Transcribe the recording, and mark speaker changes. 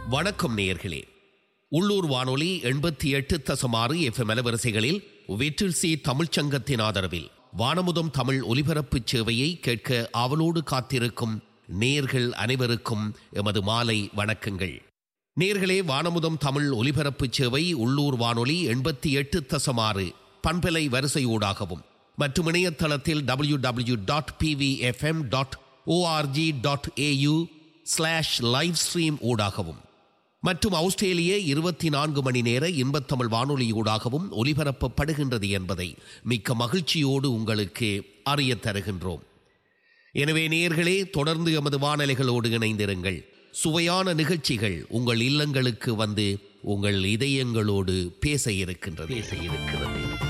Speaker 1: வணக்கம் நேயர்களே உள்ளூர் வானொலி எண்பத்தி எட்டு தசமாறு எஃப்எம் அலவரிசைகளில் வெற்றில் சி தமிழ்ச்சங்கத்தின் ஆதரவில் வானமுதம் தமிழ் ஒலிபரப்புச் சேவையை கேட்க ஆவலோடு காத்திருக்கும் நேர்கள் அனைவருக்கும் எமது மாலை வணக்கங்கள் நேர்களே வானமுதம் தமிழ் ஒலிபரப்புச் சேவை உள்ளூர் வானொலி எண்பத்தி எட்டு தசமாறு பண்பலை வரிசையூடாகவும் மற்றும் இணையதளத்தில் W W dot PVFM dot ORG dot AU slash live stream ஊடாகவும் மற்றும் ஆஸ்திரேலிய இருபத்தி நான்கு மணி நேர இன்பத்தமிழ் வானொலியூடாகவும் ஒலிபரப்பப்படுகின்றது என்பதை மிக்க மகிழ்ச்சியோடு உங்களுக்கு அறியத் தருகின்றோம் எனவே நேயர்களே தொடர்ந்து எமது வானொலிகளோடு இணைந்திருங்கள் சுவையான நிகழ்ச்சிகள் உங்கள் இல்லங்களுக்கு வந்து உங்கள் இதயங்களோடு பேச இருக்கின்றது பேச இருக்கிறது